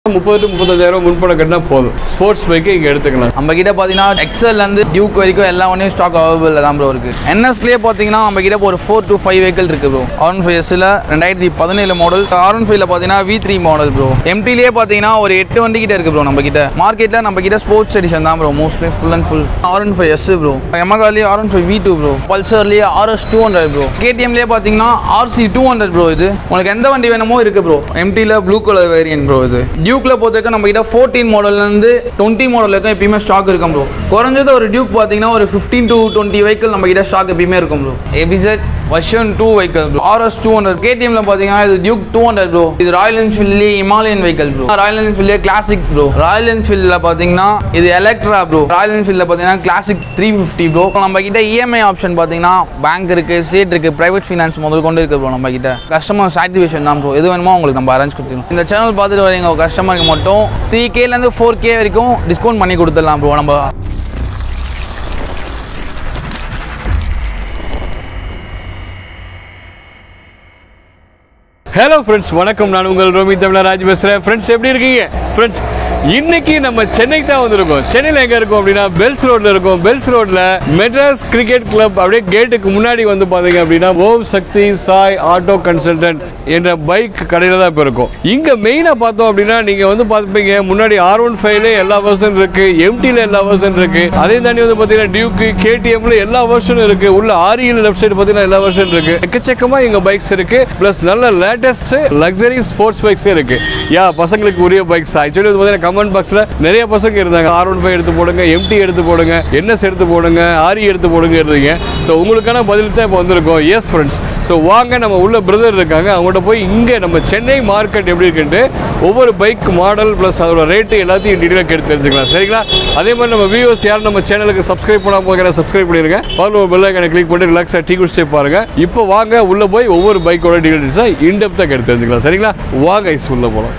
முப்பது டு முப்பத்தஞ்சாயிரம் முன்பணம் கட்டினா போதும் ஸ்போர்ட்ஸ் பைக்கை இங்கே எடுத்துக்கலாம் நம்ம கிட்ட பார்த்தீங்கன்னா எக்ஸல்ல இருந்து டியூக் வரைக்கும் எல்லா ஒன்றையும் ஸ்டாக் அவைலபிள் தான் ப்ரோ இருக்கு என்எஸ்லேயே பார்த்தீங்கன்னா நம்ம கிட்ட ஒரு ஃபோர் to ஃபைவ் வெஹிக்கல் இருக்கு ப்ரோ ஆர் ஒன் ஃபைவ் எஸ்ல ரெண்டாயிரத்தி பதினேழு மாடல் ஆர் ஒன் ஃபைவ்ல பார்த்தீங்கன்னா வி த்ரீ மாடல் ப்ரோ எம்டிலேயே பார்த்தீங்கன்னா ஒரு எட்டு வண்டி கிட்ட இருக்கு ப்ரோ நம்ம கிட்ட மார்க்கெட்டில் நம்ம கிட்ட ஸ்போர்ட்ஸ் எடிஷன் தான் bro mostly full and full R one five S bro எமகாலேயே R one five V two bro பல்சர்லேயே ஆர்எஸ் டூ ஹண்ட்ரட் ப்ரோ கேடிஎம்லேயே பார்த்தீங்கன்னா ஆர்சி டூ ஹண்ட்ரட் ப்ரோ இது உங்களுக்கு எந்த வண்டி வேணுமோ இருக்கு ப்ரோ எம்டியில் ப்ளூ கலர் வேரியன்ட் ப்ரோ இது டியூக்ல பொறுத்தவரைக்கும் நம்ம கிட்ட ஃபோர்டீன் மாடல்லேருந்து டுவெண்ட்டி மாடல் வரைக்கும் எப்பயுமே ஸ்டாக் இருக்கும் ப்ரோ குறைஞ்சது ஒரு டியூக் பார்த்தீங்கன்னா ஒரு ஃபிஃப்டீன் டு டுவெண்ட்டி வெஹிக்கல் நம்ம கிட்ட ஸ்டாக் எப்பயுமே இருக்கும் bro FZ version two vehicle bro RS two hundred கேடிஎம்ல பார்த்தீங்கன்னா இது டியூக் டூ ஹண்ட்ரட் ப்ரோ இது ராயல் என்ஃபீல்ட்லேயே இமாலயன் வெஹிக்கல் ப்ரோ ராயல் என்ஃபீல்ட்லேயே கிளாசிக் ப்ரோ ராயல் என்ஃபீல்டில் பார்த்தீங்கன்னா இது எலக்ட்ரா ப்ரோ ராயல் என்ஃபீல்டில் பார்த்தீங்கன்னா கிளாசிக் த்ரீ ஃபிஃப்டி ப்ரோ நம்ம கிட்ட இஎம்ஐ ஆப்ஷன் பார்த்தீங்கன்னா பேங்க் இருக்கு ஸ்டேட் இருக்கு பிரைவேட் ஃபைனான்ஸ் முதல் கொண்டு இருக்கு ப்ரோ நம்ம கிட்ட கஸ்டமர் சாட்டிஸ்ஃபேக்ஷன் தான் ப்ரோ எது வேணுமோ உங்களுக்கு நம்ம அரேஞ்ச் கொடுத்துருவோம் இந்த சேனல் பார்த்துட்டு வரீங்க கஸ்டமருக்கு மட்டும் த்ரீ கேலேருந்து ஃபோர் கே வரைக்கும் டிஸ்கவுண்ட் பண்ணி கொடுத்துடலாம் ப்ரோ நம்ம ஹலோ ஃப்ரெண்ட்ஸ் வணக்கம் நான் உங்கள் ரோமி தமிழராஜ் பேசுகிறேன் ஃப்ரெண்ட்ஸ் எப்படி இருக்கீங்க ஃப்ரெண்ட்ஸ் இன்னைக்கு நம்ம சென்னைக்கு தான் வந்திருக்கோம் சென்னையில் எங்கே இருக்கோம் அப்படின்னா பெல்ஸ் ரோட்டில் இருக்கோம் பெல்ஸ் ரோட்டில் மெட்ராஸ் கிரிக்கெட் கிளப் அப்படியே கேட்டுக்கு முன்னாடி வந்து பார்த்தீங்க அப்படின்னா ஓம் சக்தி சாய் ஆட்டோ கன்சல்டன்ட் என்ற பைக் கடையில் தான் இப்போ இருக்கும் இங்கே மெயினாக பார்த்தோம் அப்படின்னா நீங்கள் வந்து பார்த்துப்பீங்க முன்னாடி ஆர் ஒன் ஃபைவ்ல எல்லா வெர்ஷன் இருக்கு எம்டியில் எல்லா வெர்ஷன் இருக்கு அதே தாண்டி வந்து பார்த்தீங்கன்னா டியூக்கு கேடிஎம்ல எல்லா வெர்ஷனும் இருக்கு உள்ள ஆரியில் லெஃப்ட் சைடு பார்த்தீங்கன்னா எல்லா வெர்ஷன் இருக்கு எக்கச்சக்கமாக இங்கே பைக்ஸ் இருக்கு ப்ளஸ் நல்ல லேட்டஸ்ட் லக்ஸரி ஸ்போர்ட்ஸ் பைக்ஸ் இருக்கு யா பசங்களுக்கு உரிய பைக்ஸ் ஆக்சுவலி வந்து பார்த்தீங்கன்னா கமெண்ட் பாக்ஸில் நிறைய பசங்க இருந்தாங்க ஆர் ஒன் ஃபைவ் எடுத்து போடுங்க எம்டி எடுத்து போடுங்க என்எஸ் எடுத்து போடுங்க ஆரி எடுத்து போடுங்க இருந்தீங்க ஸோ உங்களுக்கான பதில் தான் இப்போ வந்திருக்கோம் எஸ் ஃப்ரெண்ட்ஸ் ஸோ வாங்க நம்ம உள்ள பிரதர் இருக்காங்க அவங்கள்ட்ட போய் இங்கே நம்ம சென்னை மார்க்கெட் எப்படி இருக்குன்ட்டு ஒவ்வொரு பைக் மாடல் ப்ளஸ் அதோட ரேட்டு எல்லாத்தையும் டீட்டெயிலாக கேட்டு தெரிஞ்சுக்கலாம் சரிங்களா அதே மாதிரி நம்ம வியூவர்ஸ் யார் நம்ம சேனலுக்கு சப்ஸ்கிரைப் பண்ணாம போகிற சப்ஸ்கிரைப் பண்ணிருங்க ஃபாலோ பெல் ஐக்கனை கிளிக் பண்ணி ரிலாக்ஸாக டீ குடிச்சிட்டே பாருங்க இப்போ வாங்க உள்ள போய் ஒவ்வொரு பைக்கோட டீட்டெயில்ஸாக இன்டெப்த்தாக கேட்டு தெரிஞ்சுக்கலாம் சரிங்களா வாங்க ஐஸ் உள்ள போகலாம்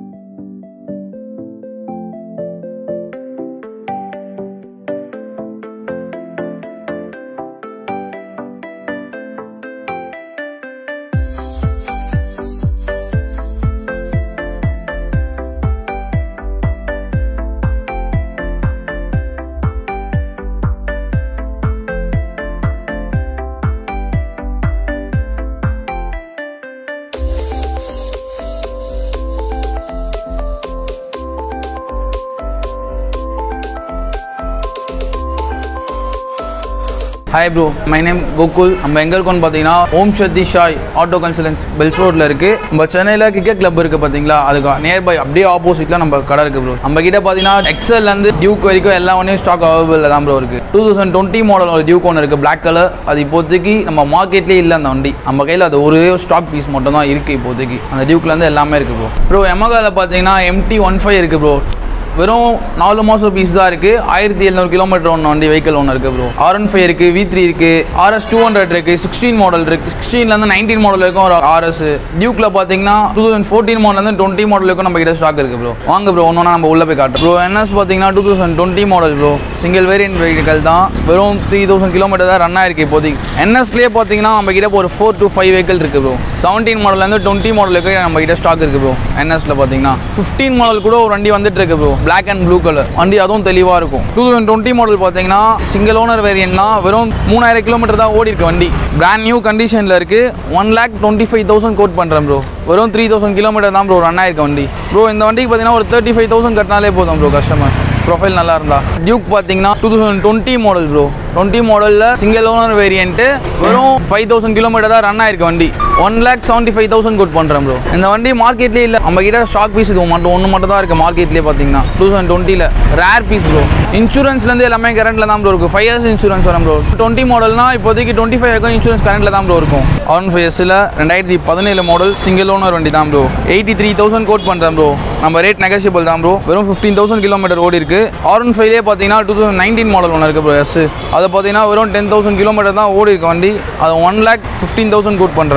hi bro my name Gokul நம்ம எங்கே இருக்கோம்னு பார்த்தீங்கன்னா Om Shakti Sai auto consultants Bells ரோட்டில் இருக்குது நம்ம சென்னையில் கிரிக்கெட் கிளப் இருக்குது பார்த்தீங்களா அதுக்கு நியர்பை அப்படியே ஆப்போசிட்டில் நம்ம கடை இருக்குது ப்ரோ நம்ம கிட்ட பார்த்தீங்கன்னா எக்ஸல்லேருந்து டியூக் வரைக்கும் எல்லா ஒன்றையும் ஸ்டாக் அவைலபிள் தான் ப்ரோ இருக்குது டூ தௌசண்ட் டுவெண்ட்டி மாடல் ஒரு டியூக் ஒன்று இருக்குது பிளாக் கலர் அது இப்போதைக்கு நம்ம மார்க்கெட்லேயே இல்லை அந்த வண்டி நம்ம கையில் அது ஒரே ஸ்டாக் பீஸ் மட்டும் தான் இருக்குது இப்போதைக்கு அந்த டியூக்லேருந்து எல்லாமே இருக்குது ப்ரோ ப்ரோ எமகாவில் பார்த்தீங்கன்னா எம்டி ஒன் ஃபைவ் இருக்குது ப்ரோ வெறும் நாலு மாதம் பீஸ் தான் இருக்குது ஆயிரத்தி எழுநூறு கிலோமீட்டர் ஒன்று வண்டி வெஹிக்கல் ஒன்று இருக்குது ப்ரோ ஆர் ஒன் ஃபைவ் இருக்குது வி த்ரீ இருக்குது ஆர்எஸ் டூ ஹண்ட்ரட் இருக்குது சிக்ஸ்டீன் மாடல் இருக்குது சிக்ஸ்டீன்லேருந்து நைன்டீன் மாடல் வரைக்கும் ஒரு ஆர்எஸ் டியூக்கில் பார்த்தீங்கன்னா டூ தௌசண்ட் ஃபோர்டீன் மாடல்லேருந்து டுவெண்ட்டி மாடல் வரைக்கும் நம்ம கிட்ட ஸ்டாக் இருக்குது ப்ரோ வாங்க ப்ரோ ஒன்று நம்ம உள்ள போய் காட்டுறோம் ப்ரோ என்எஸ் பார்த்தீங்கன்னா two thousand twenty model bro single variant vehicle தான் வெறும் த்ரீ தௌசண்ட் கிலோமீட்டர் தான் ரன் ஆயிருக்கு இப்போதைக்கு என்எஸ்லேயே பார்த்தீங்கன்னா நம்ம கிட்ட ஒரு ஃபோர் to ஃபைவ் வெஹிக்கல் இருக்குது ப்ரோ செவன்டீன் மாடல்லேருந்து டுவெண்ட்டி மாடல் வரைக்கும் நம்ம கிட்ட ஸ்டாக் இருக்குது ப்ரோ என்எஸ்ல பார்த்தீங்கன்னா ஃபிஃப்டீன் மாடல் கூட ஒரு வண்டி வந்துட்டு இருக்கு bro black and blue colour வண்டி அதுவும் தெளிவாக இருக்கும் டூ தௌசண்ட் டுவெண்ட்டி மாடல் பார்த்தீங்கன்னா சிங்கிள் ஓனர் வேரியன்ட்னா வெறும் மூணாயிரம் கிலோமீட்டர் தான் ஓடி இருக்கு வண்டி பிராண்ட் நியூ கண்டிஷனில் இருக்கு one lakh twenty five thousand quote பண்ணுறேன் ப்ரோ வெறும் த்ரீ தௌசண்ட் கிலோமீட்டர் தான் ப்ரோ ரன் ஆயிருக்கு வண்டி ப்ரோ இந்த வண்டிக்கு பார்த்தீங்கன்னா ஒரு தேர்ட்டி ஃபைவ் தௌசண்ட் கட்டினாலே போதும் ப்ரோ கஸ்டமர் ப்ரொஃபைல் நல்லா இருந்தா டியூக் பார்த்தீங்கன்னா two thousand twenty model bro twenty மாடலில் சிங்கிள் ஓனர் வேரியன்ட்டு வெறும் ஃபைவ் தௌசண்ட் கிலோமீட்டர் தான் ரன் ஆயிருக்கு வண்டி one lakh seventy five thousand quote பண்ணுறேன் ப்ரோ இந்த வண்டி மார்க்கெட்லேயே இல்லை நம்ம கிட்ட ஸ்டாக் பீஸ் இது மட்டும் ஒன்று மட்டும் தான் இருக்குது மார்க்கெட்லேயே பார்த்தீங்கன்னா டூ தௌசண்ட் டுவெண்ட்டியில் ரேர் பீஸ் ப்ரோ இன்சூரன்ஸ்லேருந்து எல்லாமே கரண்ட்டில் தான் ப்ரோ இருக்கும் ஃபைவ் இயர்ஸ் இன்சூரன்ஸ் வரும் ப்ரோ டுவெண்ட்டி மாடல்னா இப்போதைக்கு டுவெண்ட்டி ஃபைவ் வரைக்கும் இன்சூரன்ஸ் கரண்ட்டில் தான் ப்ரோ இருக்கும் ஆன் ஃபைவ் இயர்ஸில் ரெண்டாயிரத்தி பதினேழு மாடல் சிங்கிள் ஓனர் வண்டி தான் bro eighty three thousand quote பண்ணுறேன் ப்ரோ நம்ம ரேட் நெகோஷியபிள் தான் ப்ரோ வெறும் ஃபிஃப்டீன் தௌசண்ட் கிலோமீட்டர் ஓடி இருக்கு ஆர் ஒன் ஃபைவ்லேயே பார்த்தீங்கன்னா டூ தௌசண்ட் நைன்டீன் மாடல் ஒன்று இருக்குது ப்ரோ எஸ் அதை பார்த்தீங்கன்னா வெறும் டென் தௌசண்ட் கிலோமீட்டர் தான் ஓடி இருக்கு வண்டி அதை one lakh fifteen thousand quote பண்ணுறேன் ப்ரோ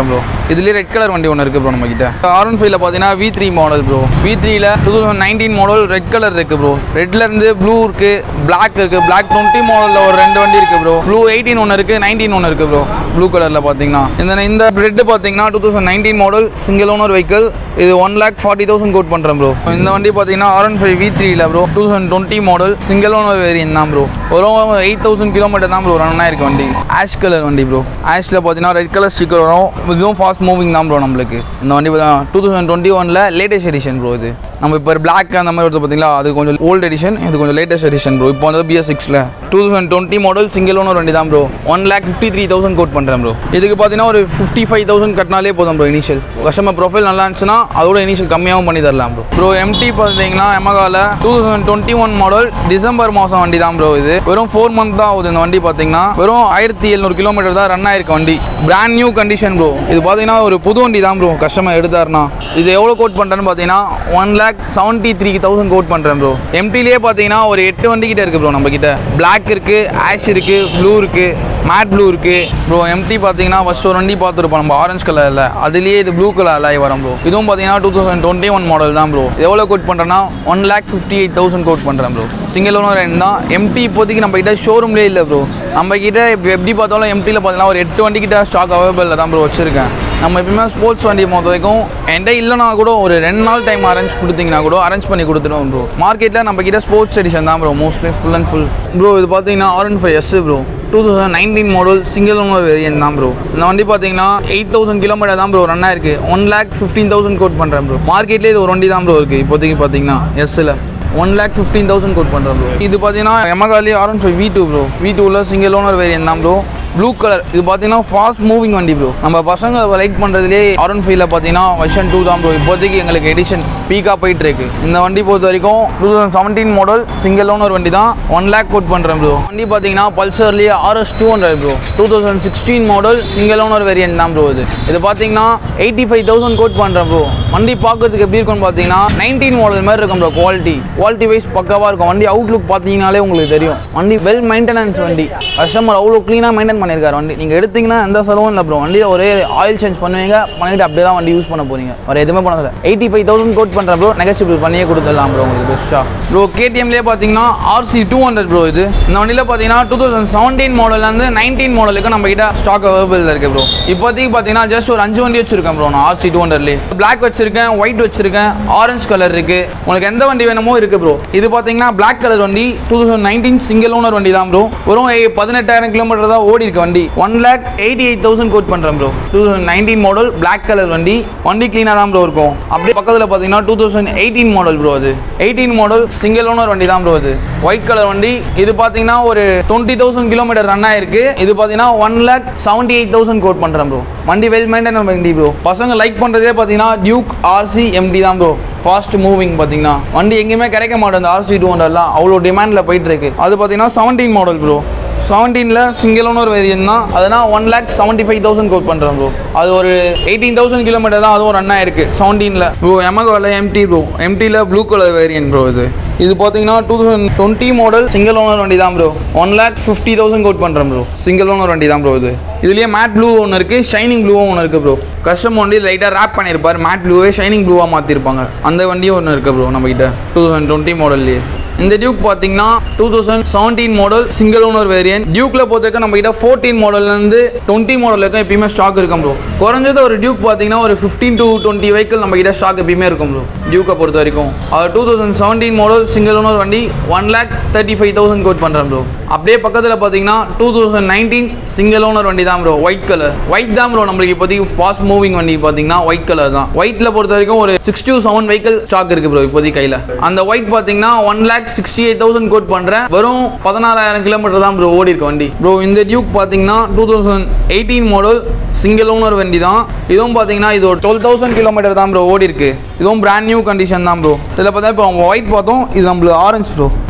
இதுலேயே ரெட் கலர் வண்டி ஒன்று இருக்குது ப்ரோ நம்ம கிட்ட ஆர் ஒன் ஃபைவ்ல பார்த்தீங்கன்னா V three model bro V த்ரீல two thousand nineteen model red colour இருக்குது ப்ரோ ரெட்ல இருந்து ப்ளூ இருக்கு பிளாக் இருக்கு பிளாக் டுவெண்ட்டி மாடலில் ஒரு ரெண்டு வண்டி இருக்குது ப்ரோ ப்ளூ எயிட்டீன் ஒன்று இருக்குது நைன்டீன் ஒன்று இருக்குது ப்ரோ ப்ளூ கலரில் பார்த்தீங்கன்னா இந்த இந்த ரெட் பார்த்தீங்கன்னா two thousand nineteen model single owner vehicle இது one lakh forty thousand quote பண்ணுறேன் ப்ரோ இந்த வண்டி பார்த்தீங்கன்னா ஆர் ஒன் ஃபைவ் வி த்ரீல bro two thousand twenty model single owner variant தான் ப்ரோ வரும் எயிட் தௌசண்ட் கிலோமீட்டர் தான் ப்ரோ ரன் ஆயிருக்கு வண்டி ஆஷ் கலர் வண்டி ப்ரோ ஆஷில் பார்த்தீங்கன்னா ரெட் கலர் ஸ்டிக்கர் வரும் இதுவும் ஃபாஸ்ட் மூவிங் தான் ப்ரோ நம்மளுக்கு இந்த வண்டி டூ தௌசண்ட் டுவெண்ட்டி ஒனில் லேட்டஸ்ட் எடிஷன் ப்ரோ இது நம்ம இப்போ பிளாக் அந்த மாதிரி வருது பார்த்தீங்களா அது கொஞ்சம் ஓல்டு எடிஷன் இது கொஞ்சம் லேட்டஸ்ட் எடிஷன் ப்ரோ இப்போ வந்து பிஎஸ் சிக்ஸில் two thousand twenty model single owner வண்டி தான் bro one lakh fifty three thousand quote பண்ணுறேன் ப்ரோ இதுக்கு பார்த்தீங்கன்னா ஒரு ஃபிஃப்டி ஃபைவ் தௌசண்ட் கட்டினாலே போதும் ப்ரோ இனிஷியல் கஸ்டமர் ப்ரொஃபைல் நல்லா இருந்துச்சுன்னா அதோட இனிஷியல் கம்மியாகவும் பண்ணி தரலாம் ப்ரோ ப்ரோ எம்டி பார்த்தீங்கன்னா எமகால two thousand twenty one model December மாதம் வண்டி தான் ப்ரோ இது வெறும் ஃபோர் மந்த் தான் ஆகுது இந்த வண்டி பார்த்தீங்கன்னா வெறும் ஆயிரத்தி எழுநூறு கிலோமீட்டர் தான் ரன் ஆயிருக்கு வண்டி பிராண்ட் நியூ கண்டிஷன் ப்ரோ இது பார்த்தீங்கன்னா ஒரு புது வண்டி தான் ப்ரோ கஸ்டமர் எடுத்தாருன்னா இது எவ்வளோ கோட் பண்ணுறேன்னு பார்த்தீங்கன்னா one lakh seventy three thousand quote பண்ணுறேன் ப்ரோ எம்டிலேயே பார்த்தீங்கன்னா ஒரு எட்டு வண்டி கிட்ட இருக்குது ப்ரோ நம்ம கிட்ட பிளாக் இருக்குது ஆஷ் இருக்குது ப்ளூ இருக்குது மேட் ப்ளூ இருக்குது ப்ரோ எம்டி பார்த்தீங்கன்னா ஃபர்ஸ்ட் ஒரு வண்டி பார்த்துருப்போம் நம்ம ஆரஞ்சு கலரில் அதுலேயே இது ப்ளூ கலரில் வரும் ப்ரோ இதுவும் பார்த்தீங்கன்னா two thousand twenty one model தான் ப்ரோ எவ்வளோ கோட் பண்ணுறேன்னா one lakh fifty eight thousand quote பண்ணுறேன் ப்ரோ சிங்கிள் ஓனர் ரெண்டு தான் எம்டி இப்போதைக்கு நம்ம கிட்ட ஷோரூம்லேயே இல்லை ப்ரோ நம்ம கிட்ட இப்போ எப்படி பார்த்தாலும் எம்டியில் பார்த்தீங்கன்னா ஒரு எட்டு வண்டி கிட்ட ஸ்டாக் அவைலபிளில் தான் ப்ரோ வச்சிருக்கேன் நம்ம எப்பயுமே ஸ்போர்ட்ஸ் வண்டி பொறுத்த வரைக்கும் என்கிட்ட இல்லைனா கூட ஒரு ரெண்டு நாள் டைம் அரேஞ்ச் கொடுத்தீங்கன்னா கூட அரேஞ்ச் பண்ணி கொடுத்துருவோம் ப்ரோ மார்க்கெட்டில் நம்ம கிட்ட ஸ்போர்ட்ஸ் எடிஷன் தான் bro mostly full and full bro இது பார்த்தீங்கன்னா R one five S bro two thousand nineteen model single owner variant தான் ப்ரோ இந்த வண்டி பார்த்தீங்கன்னா எயிட் தௌசண்ட் கிலோமீட்டர் தான் ப்ரோ ரன் ஆயிருக்கு one lakh fifteen thousand quote பண்ணுறேன் ப்ரோ மார்க்கெட்லேயே இது ஒரு வண்டி தான் ப்ரோ இருக்குது இப்போதைக்கு பார்த்தீங்கன்னா எஸ்ஸில் one lakh fifteen thousand quote பண்ணுறேன் ப்ரோ இது பார்த்தீங்கன்னா எமகாலி R one five V two bro V டூவில் சிங்கிள் ஓனர் வேரியன் தான் ப்ரோ ப்ளூ கலர் இது பார்த்தீங்கன்னா ஃபாஸ்ட் மூவிங் வண்டி ப்ரோ நம்ம பசங்க லைக் பண்ணுறதுலே ஆரன் ஃபைவ்ல பார்த்தீங்கன்னா வெர்ஷன் டூ தான் ப்ரோ இப்போதைக்கு எங்களுக்கு எடிஷன் பீக்காக போயிட்டு இருக்கு இந்த வண்டி பொறுத்த வரைக்கும் two thousand seventeen model single owner வண்டி தான் ஒன் லேக் கோட் பண்ணுறேன் ப்ரோ வண்டி பார்த்தீங்கன்னா பல்சர்லேயே RS two hundred bro two thousand sixteen model single owner variant தான் ப்ரோ இது இது பார்த்தீங்கன்னா எயிட்டி ஃபைவ் தௌசண்ட் கோட் பண்ணுறேன் ப்ரோ வண்டி பார்க்கறதுக்கு எப்படி இருக்கும்னு பார்த்தீங்கன்னா நைன்டீன் மாடல் மாதிரி இருக்கும் ப்ரோ குவாலிட்டி குவாலிட்டி வைஸ் பக்காவாக இருக்கும் வண்டி அவுட்லுக் பார்த்தீங்கனாலே உங்களுக்கு தெரியும் வண்டி வெல் மெயின்டெனன்ஸ் வண்டி கஸ்டமர் அவ்வளோ க்ளீனாக மெயின்டைன் பண்ணியிருக்காரு வண்டி நீங்கள் எடுத்தீங்கன்னா எந்த செலவும் இல்லை ப்ரோ வண்டியில் ஒரே ஆயில் சேஞ்ச் பண்ணுவீங்க பண்ணிட்டு அப்படியே தான் வண்டி யூஸ் பண்ண போறீங்க வேறு எதுவுமே பண்ணதில்லை எயிட்டி ஃபைவ் தௌசண்ட் கோட் பண்ணுறேன் ப்ரோ நெகசிபிள் பண்ணியே கொடுத்துடலாம் ப்ரோ உங்களுக்கு பெஸ்ட்டாக ப்ரோ கேடிஎம்லேயே பார்த்தீங்கன்னா ஆர்சி டூ ஹண்ட்ரட் ப்ரோ இது இந்த வண்டியில் பார்த்தீங்கன்னா டூ தௌசண்ட் செவன்டீன் மாடல்லேருந்து நைன்டீன் மாடலுக்கு நம்ம கிட்ட ஸ்டாக் அவைலபிள் இருக்கு ப்ரோ இப்போதைக்கு பார்த்தீங்கன்னா ஜஸ்ட் ஒரு அஞ்சு வண்டி வச்சிருக்கேன் ப்ரோ நான் ஆர்சி டூ ஹண்ட்ரட்லேயே பிளாக் வச்சிருக்கேன் ஒயிட் வச்சிருக்கேன் ஆரஞ்சு கலர் இருக்கு உங்களுக்கு எந்த வண்டி வேணுமோ இருக்கு ப்ரோ இது பார்த்தீங்கன்னா பிளாக் கலர் வண்டி two thousand nineteen single owner வண்டி தான் ப்ரோ வெறும் ஏ- பதினெட்டாயிரம் கிலோமீட்டர் தான் ஓடி இருக்கு வண்டி one lakh eighty eight thousand quote பண்ணுறேன் bro two thousand nineteen model black colour வண்டி வண்டி க்ளீனாக தான் ப்ரோ இருக்கும் அப்படியே பக்கத்தில் பார்த்தீங்கன்னா two thousand eighteen model bro அது எயிட்டீன் மாடல் சிங்கிள் ஓனர் வண்டி தான் ப்ரோ அது ஒயிட் கலர் வண்டி இது பார்த்தீங்கன்னா ஒரு டுவெண்ட்டி தௌசண்ட் கிலோமீட்டர் ரன் ஆயிருக்கு இது பார்த்தீங்கன்னா one lakh seventy eight thousand quote பண்ணுறேன் ப்ரோ வண்டி வெல் மெயின்டைன் வண்டி ப்ரோ பசங்க லைக் பண்ணுறதே பார்த்தீங்கன்னா டியூக் ஆர்சி எம்டி தான் ப்ரோ ஃபாஸ்ட் மூவிங் பார்த்தீங்கன்னா வண்டி எங்கேயுமே கிடைக்க மாட்டேங்குது ஆர்சி டூ ஹண்ட்ரட்லாம் அவ்வளோ டிமாண்டில் போயிட்டு இருக்கு அது பார்த்தீங்கன்னா செவன்டீன் மாடல் ப்ரோ செவன்டீனில் சிங்கிள் ஓனர் வேரியன் தான் அதனால் one lakh seventy five thousand quote பண்ணுறேன் ப்ரோ அது ஒரு எயிட்டீன் தௌசண்ட் கிலோமீட்டர் தான் அதுவும் ரன் ஆயிருக்கு செவன்டீனில் ப்ரோ எமகோவில் எம்டி ப்ரோ எம்டியில் ப்ளூ கலர் வேரியன் ப்ரோ இது இது பார்த்தீங்கன்னா two thousand twenty model single owner வண்டி தான் bro one lakh fifty thousand quote பண்ணுறேன் ப்ரோ சிங்கிள் ஓனர் வண்டி தான் ப்ரோ இது இதுலேயே மேட் ப்ளூ ஒன்று இருக்குது ஷைனிங் ப்ளூவும் ஒன்று இருக்குது ப்ரோ கஸ்டம் வண்டி லைட்டாக ரேப் பண்ணியிருப்பார் மேட் ப்ளூவே ஷைனிங் ப்ளூவாக மாற்றிருப்பாங்க அந்த வண்டியும் ஒன்று இருக்குது ப்ரோ நம்மகிட்ட டூ தௌசண்ட் டுவெண்ட்டி மாடல்லையே இந்த டியூக் பார்த்தீங்கன்னா two thousand seventeen model single owner variant டியூக்ல பொறுத்தவரைக்கும் நம்ம கிட்ட ஃபோர்டீன் மாடல்லேருந்து டுவெண்ட்டி மாடல் வரைக்கும் எப்பயுமே ஸ்டாக் இருக்கும் ப்ரோ குறைஞ்சது ஒரு டியூக் பார்த்தீங்கன்னா ஒரு ஃபிஃப்டீன் டு டுவெண்ட்டி வெஹிக்கிள் நம்ம கிட்ட ஸ்டாக் எப்பயுமே இருக்கும் ப்ரோ டியூக்கை பொறுத்த வரைக்கும் அது two thousand seventeen model single owner வண்டி one lakh thirty five thousand quote பண்ணுறேன் ப்ரோ அப்படியே பக்கத்தில் பார்த்தீங்கன்னா two thousand nineteen single owner வண்டி தான் ப்ரோ ஒயிட் கலர் ஒயிட் தான் ப்ரோ நம்மளுக்கு இப்போதைக்கு ஃபாஸ்ட் மூவிங் வண்டி பார்த்தீங்கன்னா ஒயிட் கலர் தான் ஒயிட்ல பொறுத்த வரைக்கும் ஒரு six to seven vehicle stock இருக்கு ப்ரோ இப்போதைக்கு கையில் அந்த ஒயிட் பார்த்தீங்கன்னா one lakh sixty eight thousand quote பண்ணுறேன் வெறும் பதினாறாயிரம் கிலோமீட்டர் தான் ப்ரோ ஓடி இருக்கு வண்டி ப்ரோ இந்த டியூக் பார்த்தீங்கன்னா two thousand eighteen model single owner வண்டி தான் இதுவும் பார்த்தீங்கன்னா இது ஒரு டுவெல் தௌசண்ட் கிலோமீட்டர் தான் ப்ரோ ஓடி இருக்கு இதுவும் பிராண்ட் நியூ கண்டிஷன் தான் ப்ரோ இதில் பார்த்தா இப்போ ஒயிட் பார்த்தோம் இது நம்மளுக்கு ஆரஞ்சு ப்ரோ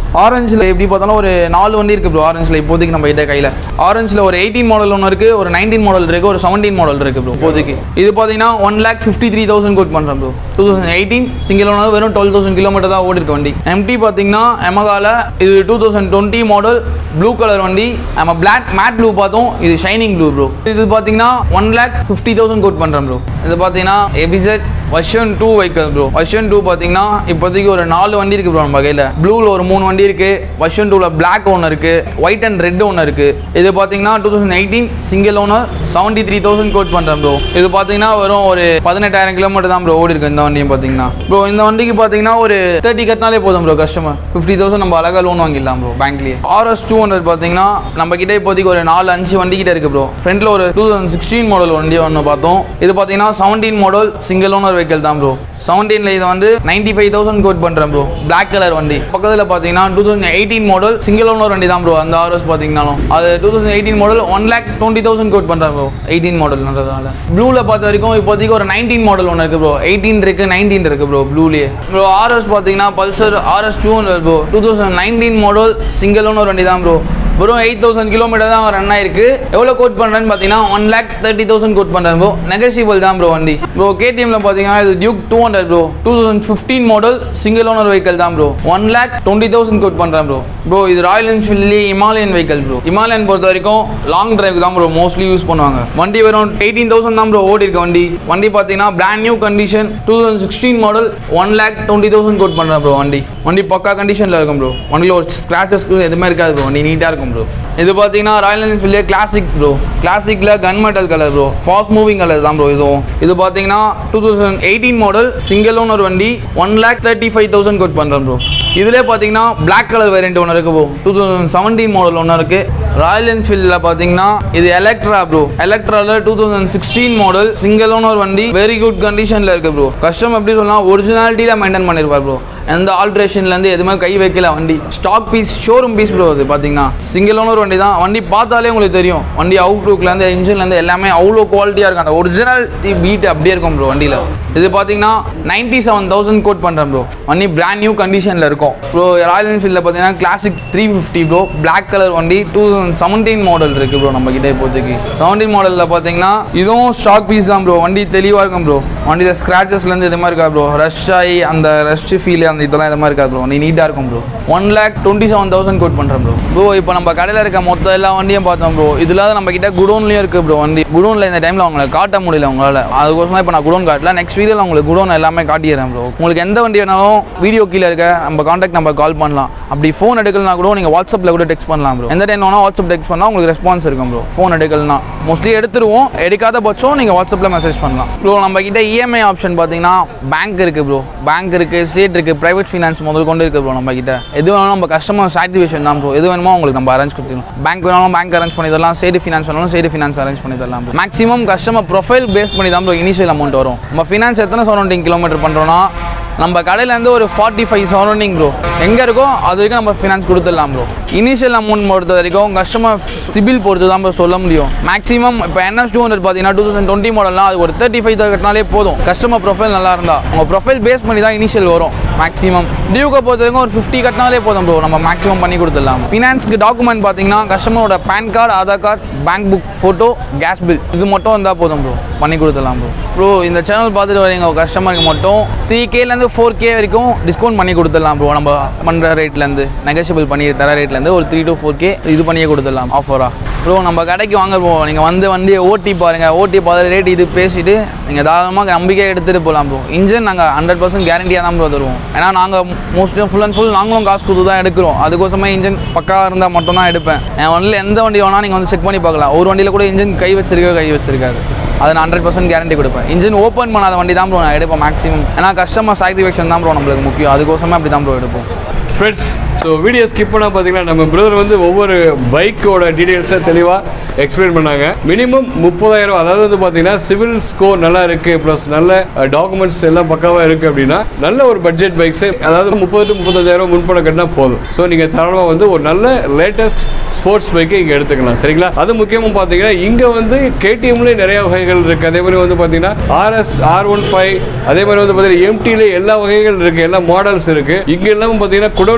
ஆரஞ்சில் எப்படி பார்த்தாலும் ஒரு நாலு வண்டி இருக்குது ப்ரோ ஆரஞ்சில் இப்போதைக்கு நம்ம கிட்ட கையில் ஆரஞ்சில் ஒரு எயிட்டீன் மாடல் ஒன்று இருக்குது ஒரு நைன்டீன் மாடல் இருக்குது ஒரு செவன்டீன் மாடல் இருக்குது ப்ரோ இப்போதைக்கு இது பார்த்தீங்கன்னா one lakh fifty three thousand quote பண்ணுறேன் bro two thousand eighteen single owner வெறும் டுவெல் தௌசண்ட் கிலோமீட்டர் தான் ஓடி இருக்க வண்டி எம்டி பார்த்தீங்கன்னா எமகால இது two thousand twenty model blue colour வண்டி நம்ம பிளாக் மேட் ப்ளூ பார்த்தோம் இது ஷைனிங் ப்ளூ ப்ரோ இது பார்த்தீங்கன்னா one lakh fifty thousand quote பண்ணுறேன் ப்ரோ இது பார்த்தீங்கன்னா FZ version two vehicle bro version two பார்த்தீங்கன்னா இப்போதைக்கு ஒரு நாலு வண்டி இருக்கு ப்ரோ நம்ம கையில் ப்ளூவில் ஒரு மூணு வண்டி இருக்கு வர்ஷன் டூவில் பிளாக் ஒன்று இருக்கு ஒயிட் அண்ட் ரெட் ஒன்று இருக்கு இது பார்த்தீங்கன்னா two thousand eighteen single owner seventy three thousand quote பண்ணுறேன் ப்ரோ இது பார்த்தீங்கன்னா வெறும் ஒரு பதினெட்டாயிரம் கிலோமீட்டர் தான் ப்ரோ ஓடி இருக்கு இந்த வண்டியும் பார்த்தீங்கன்னா ப்ரோ இந்த வண்டிக்கு பார்த்தீங்கன்னா ஒரு தேர்ட்டி கட்டினாலே போதும் ப்ரோ கஸ்டமர் ஃபிஃப்டி தௌசண்ட் நம்ம அழகாக லோன் வாங்கிடலாம் ப்ரோ பேங்க்லேயே ஆர்எஸ் டூ ஹண்ட்ரட் பார்த்தீங்கன்னா நம்ம கிட்ட இப்போதைக்கு ஒரு நாலு அஞ்சு வண்டி கிட்ட இருக்கு ப்ரோ ஃப்ரண்ட்ல ஒரு டூ தௌசண்ட் சிக்ஸ்டீன் மாடல் வண்டி ஒன்று பார்த்தோம் இது பார்த்தீங்கன்னா seventeen model single owner vehicle தான் ப்ரோ செவன்டீனில் இது வந்து நைன்டி ஃபைவ் தௌசண்ட் கோட் பண்ணுறேன் ப்ரோ பிளாக் கலர் வண்டி பக்கத்தில் பார்த்தீங்கன்னா two thousand eighteen model single owner வண்டி தான் ப்ரோ அந்த ஆர்எஸ் பார்த்தீங்கன்னாலும் அது two thousand eighteen model one lakh twenty thousand quote பண்ணுறேன் ப்ரோ எயிட்டீன் மாடல்ன்றதுனால ப்ளூவில் பார்த்த வரைக்கும் இப்போதைக்கு ஒரு நைன்டீன் மாடல் ஒன்று இருக்குது ப்ரோ எயிட்டீன் இருக்குது நைன்டீன் இருக்குது ப்ரோ ப்ளூலேயே ப்ரோ ஆர்எஸ் பார்த்தீங்கன்னா Pulsar RS two hundred bro two thousand nineteen model single owner வண்டி தான் ப்ரோ வெறும் எயிட் தௌசண்ட் கிலோமீட்டர் தான் ரன் ஆயிருக்கு எவ்வளோ கோட் பண்ணுறேன்னு பார்த்தீங்கன்னா one lakh thirty thousand quote பண்ணுறேன் ப்ரோ நெகசிபிள் தான் ப்ரோ வண்டி ப்ரோ கேடிஎம்ல பார்த்தீங்கன்னா இது Duke two hundred bro two thousand fifteen model single owner vehicle தான் bro one lakh twenty thousand quote பண்ணுறேன் ப்ரோ ப்ரோ இது ராயல் என்ஃபீல்ட்லேயே இமாலயன் வெஹிக்கல் ப்ரோ இமாலயன் பொறுத்த வரைக்கும் லாங் டிரைவ் தான் ப்ரோ மோஸ்ட்லி யூஸ் பண்ணுவாங்க வண்டி வெறும் எயிட்டீன் தௌசண்ட் தான் ப்ரோ ஓடி இருக்க வண்டி வண்டி பார்த்தீங்கன்னா brand new condition two thousand sixteen model one lakh twenty thousand quote பண்ணுறேன் ப்ரோ வண்டி வண்டி பக்கா கண்டிஷனில் இருக்கும் ப்ரோ வண்டியில் ஒரு ஸ்க்ராச்சஸ் எதுவுமே இருக்காது ப்ரோ வண்டி நீட்டாக இருக்கும் ப்ரோ இது பார்த்தீங்கன்னா ராயல் என்ஃபீல்டே கிளாசிக் ப்ரோ கிளாசிக்கில் gun metal colour bro fast moving colour தான் ப்ரோ இதுவும் இது பார்த்தீங்கன்னா two thousand eighteen model single owner வண்டி one lakh thirty five thousand quote பண்ணுறேன் ப்ரோ இதிலே பார்த்தீங்கன்னா பிளாக் கலர் வேரியன்ட் ஒன்று இருக்கு bro two thousand seventeen model ஒன்று இருக்கு ராயல் என்ஃபீல்டில் பார்த்தீங்கன்னா இது எலக்ட்ரா ப்ரோ எலக்ட்ராவில் two thousand sixteen model single owner வண்டி வெரி குட் கண்டிஷனில் இருக்கு ப்ரோ கஸ்டம் எப்படி சொல்லலாம் ஒரிஜினாலிட்டியில் மெயின்டைன் பண்ணியிருப்பார் ப்ரோ எந்த ஆல்ட்ரேஷன்லேருந்து எதுவுமே கை வைக்கல வண்டி stock piece showroom piece bro அது பார்த்தீங்கன்னா சிங்கிள் ஓனர் வண்டி தான் வண்டி பார்த்தாலே உங்களுக்கு தெரியும் வண்டி அவுட் லுக்லேருந்து இன்ஜின்லேருந்து எல்லாமே அவ்வளோ குவாலிட்டியாக இருக்கும் அந்த ஒரிஜினல் பீட் அப்படியே இருக்கும் ப்ரோ வண்டியில் இது பார்த்தீங்கன்னா நைன்ட்டி செவன் தௌசண்ட் கோட் பண்ணுறேன் ப்ரோ வண்டி பிராண்ட் நியூ கண்டிஷனில் இருக்கும் ப்ரோ ராயல் என்ஃபீல்டில் பார்த்தீங்கன்னா classic three fifty bro black colour வண்டி டூ தௌசண்ட் செவன்டீன் மாடல் இருக்குது ப்ரோ நம்ம கிட்ட இப்போதைக்கு செவன்டீன் மாடலில் பார்த்தீங்கன்னா இதுவும் ஸ்டாக் பீஸ் தான் ப்ரோ வண்டி தெளிவாக இருக்கும் ப்ரோ வண்டியில் ஸ்க்ராச்சஸ்லேருந்து இது மாதிரி இருக்கா ப்ரோ ரஷ் ஆகி அந்த ரஷ் ஃபீல் அந்த இதெல்லாம் இது மாதிரி இருக்காது ப்ரோ நீ நீட்டாக இருக்கும் bro one lakh twenty seven thousand quote பண்ணுறேன் ப்ரோ ப்ரோ இப்போ நம்ம கடையில் இருக்க மொத்த எல்லா வண்டியும் பார்த்தோம் ப்ரோ இதில் நம்ம கிட்ட குடோன்லேயும் இருக்குது ப்ரோ வண்டி குடோனில் இந்த டைமில் அவங்களை காட்ட முடியல உங்களால் அதுக்கோசம் இப்போ நான் குடோன் காட்டல நெக்ஸ்ட் வீடியோவில் உங்களுக்கு குடோன் எல்லாமே காட்டிடுறேன் ப்ரோ உங்களுக்கு எந்த வண்டி வேணாலும் வீடியோ கீழே இருக்க நம்ம காண்டாக்ட் நம்பர் கால் பண்ணலாம் அப்படி ஃபோன் எடுக்கலனா கூட நீங்கள் வாட்ஸ்அப்பில் கூட டெக்ஸ்ட் பண்ணலாம் ப்ரோ எந்த டைம் வேணால் வாட்ஸ்அப் டெக்ஸ்ட் பண்ணால் உங்களுக்கு ரெஸ்பான்ஸ் இருக்கும் ப்ரோ ஃபோன் எடுக்கலனா மோஸ்ட்லி எடுத்துருவோம் எடுக்காத பட்சம் நீங்கள் வாட்ஸ்அப்பில் மெசேஜ் பண்ணலாம் ப்ரோ நம்ம கிட்ட இஎம்ஐ ஆப்ஷன் பார்த்தீங்கன்னா பேங்க் இருக்குது ப்ரோ பேங்க் இருக்குது ஸ்டேட் இருக்குது ப்ரைவேட் ஃபினான்ஸ் முதல் கொண்டு இருக்குது ப்ரோ நம்ம கிட்ட எது வேணாலும் நம்ம கஸ்டமர் சாட்டிஸ்ஃபேக்ஷன் தான் ப்ரோ எது வேணுமோ உங்களுக்கு நம்ம அரேஞ்ச் கொடுத்துருவோம் பேங்க் வேணாலும் பேங்க் அரேஞ்ச் பண்ணி தரலாம் ஸ்டேட் ஃபினான்ஸ் வேணாலும் ஸ்டேட் ஃபினான்ஸ் அரேஞ்ச் பண்ணி தரலாம் மேக்ஸிமம் கஸ்டமர் ப்ரொஃபைல் பேஸ் பண்ணி தான் ப்ரோ இனிஷியல் அமௌண்ட் வரும் நம்ம ஃபினான்ஸ் எத்தனை சரௌண்டிங் கிலோமீட்டர் பண்ணுறோன்னா நம்ம கடையிலேருந்து ஒரு ஃபார்ட்டி ஃபைவ் சரௌண்டிங் ப்ரோ எங்கே இருக்கோ அது வரைக்கும் நம்ம ஃபினான்ஸ் கொடுத்துடலாம் ப்ரோ இனிஷியல் அமௌண்ட் பொறுத்த வரைக்கும் கஸ்டமர் சிபில் பொறுத்து தான் ப்ரோ சொல்ல முடியும் மேக்ஸிமம் இப்போ என்எஸ் டூ ஹண்ட்ரட் பார்த்தீங்கன்னா டூ தௌசண்ட் டுவெண்ட்டி மாடல்னா அது ஒரு தேர்ட்டி ஃபைவ் கட்டினாலே போதும் கஸ்டமர் ப்ரொஃபைல் நல்லா இருந்தால் உங்கள் ப்ரொஃபைல் பேஸ் பண்ணி தான் இனிஷியல் வரும் மேக்ஸிமம் டியூக்கை பொறுத்த வரைக்கும் ஒரு ஃபிஃப்டி கட்டினாலே போதும் ப்ரோ நம்ம மேக்ஸிமம் பண்ணி கொடுத்துடலாம் ஃபினான்ஸ்க்கு டாக்குமெண்ட் பார்த்தீங்கன்னா கஸ்டமரோட PAN card Aadhaar card bank book photo gas bill இது மட்டும் இருந்தால் போதும் ப்ரோ பண்ணி கொடுத்துடலாம் ப்ரோ ப்ரோ இந்த சேனல் பார்த்துட்டு வரீங்க கஸ்டமருக்கு மட்டும் த்ரீ கேலேருந்து ஃபோர் கே வரைக்கும் டிஸ்கவுண்ட் பண்ணி கொடுத்துடலாம் ப்ரோ நம்ம பண்ணுற ரேட்லேருந்து நெகோஷியபிள் பண்ணி தர ரேட்லேருந்து ஒரு த்ரீ டு ஃபோர் கே இது பண்ணியே கொடுத்துடலாம் ஆஃபராக ப்ரோ நம்ம கடைக்கு வாங்க ப்ரோ நீங்கள் வந்து வண்டியை ஓட்டி பாருங்கள் ஓட்டி பார்த்து ரேட் இது பேசிட்டு நீங்கள் தாராளமாக நம்பிக்கையாக எடுத்துகிட்டு போகலாம் ப்ரோ இன்ஜின் நாங்கள் ஹண்ட்ரட் பர்சன்ட் கேரண்டியாக தான் ப்ரோ தருவோம் ஏன்னா நாங்கள் மோஸ்ட்லி ஃபுல் அண்ட் ஃபுல் நாங்களும் காசு கொடுத்து தான் எடுக்கிறோம் அதுக்கோசமே இன்ஜின் பக்கா இருந்தால் மட்டும் தான் எடுப்பேன் என் வண்டியில் எந்த வண்டி வேணால் நீங்கள் வந்து செக் பண்ணி பார்க்கலாம் ஒரு வண்டியில் கூட இன்ஜின் கை வச்சிருக்கோ கை வச்சிருக்காது அதை நான் ஹண்ட்ரட் பர்சன்ட் கேரண்டி கொடுப்பேன் இன்ஜின் ஓப்பன் பண்ணாத வண்டி தான் ப்ரோ நான் எடுப்பேன் மேக்ஸிமம் ஏன்னா கஸ்டமர் சாட்டிஸ்ஃபேக்ஷன் தான் ப்ரோ நம்மளுக்கு முக்கியம் அதுக்கோசமே அப்படி தான் ப்ரோ எடுப்போம் ஃப்ரெண்ட்ஸ் ஸோ வீடியோ ஸ்கிப் பண்ணால் பார்த்தீங்கன்னா நம்ம பிரதர் வந்து ஒவ்வொரு பைக்கோட டீடைல்ஸை தெளிவாக எக்ஸ்பிளைன் பண்ணாங்க மினிமம் முப்பதாயிரம் அதாவது வந்து பார்த்தீங்கன்னா சிவில் ஸ்கோர் நல்லா இருக்குது ப்ளஸ் நல்ல டாக்குமெண்ட்ஸ் எல்லாம் பக்காவாக இருக்குது அப்படின்னா நல்ல ஒரு பட்ஜெட் பைக்ஸு அதாவது முப்பது டு முப்பத்தஞ்சாயிரம் முன்பணம் கட்டினா போதும் ஸோ நீங்கள் தாராளமாக வந்து ஒரு நல்ல லேட்டஸ்ட் ஸ்போர்ட்ஸ் பைக்கை இங்கே எடுத்துக்கலாம் சரிங்களா அது முக்கியமாக பார்த்தீங்கன்னா இங்கே வந்து கேடிஎம்லேயே நிறைய வகைகள் இருக்குது அதே மாதிரி வந்து பார்த்தீங்கன்னா ஆர்எஸ் ஆர் ஒன் ஃபைவ் அதே மாதிரி வந்து பார்த்தீங்கன்னா எம்டியில் எல்லா வகைகள் இருக்குது எல்லா மாடல்ஸ் இருக்குது இங்கே எல்லாமே பார்த்தீங்கன்னா குடோன்ஸ்லேயே இருக்குது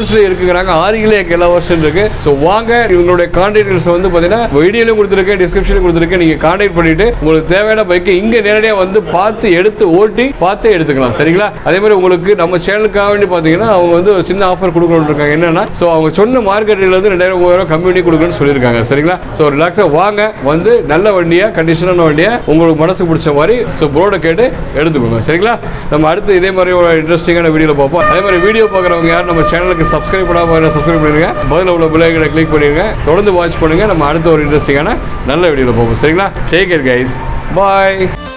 கொடுக்குறாங்க ஆரியிலே எல்லா வருஷம் இருக்கு ஸோ வாங்க இவங்களுடைய கான்டாக்ட் வந்து பார்த்தீங்கன்னா வீடியோலையும் கொடுத்துருக்கேன் டிஸ்கிரிப்ஷனும் கொடுத்துருக்கேன் நீங்கள் கான்டாக்ட் பண்ணிட்டு உங்களுக்கு தேவையான பைக்கை இங்கே நேரடியாக வந்து பார்த்து எடுத்து ஓட்டி பார்த்து எடுத்துக்கலாம் சரிங்களா அதே மாதிரி உங்களுக்கு நம்ம சேனலுக்காக வேண்டி பார்த்தீங்கன்னா அவங்க வந்து ஒரு சின்ன ஆஃபர் கொடுக்கணும்னு இருக்காங்க என்னன்னா ஸோ அவங்க சொன்ன மார்க்கெட் ரேட்ல இருந்து ரெண்டாயிரம் மூவாயிரம் கம்மி பண்ணி கொடுக்குறேன்னு சொல்லியிருக்காங்க சரிங்களா ஸோ ரிலாக்ஸாக வாங்க வந்து நல்ல வண்டியா கண்டிஷனான வண்டியா உங்களுக்கு மனசுக்கு பிடிச்ச மாதிரி ஸோ ப்ரோட கேட்டு எடுத்துக்கோங்க சரிங்களா நம்ம அடுத்து இதே மாதிரி ஒரு இன்ட்ரெஸ்டிங்கான வீடியோவில் பார்ப்போம் அதே மாதிரி வீடியோ பார்க்குறவங்க யார் நம்ம சேனலுக்கு சப்ஸ்கிரைப் பண்ணாமல் சப்ஸ்கிரைப் பண்ணிடுங்க பதில் உள்ள பிள்ளைகளை கிளிக் பண்ணிடுங்க தொடர்ந்து வாட்ச் பண்ணுங்க நம்ம அடுத்த ஒரு இன்ட்ரெஸ்டிங்கான நல்ல வீடியோவில் பார்ப்போம் சரிங்களா டேக் கேர் கைஸ் பாய்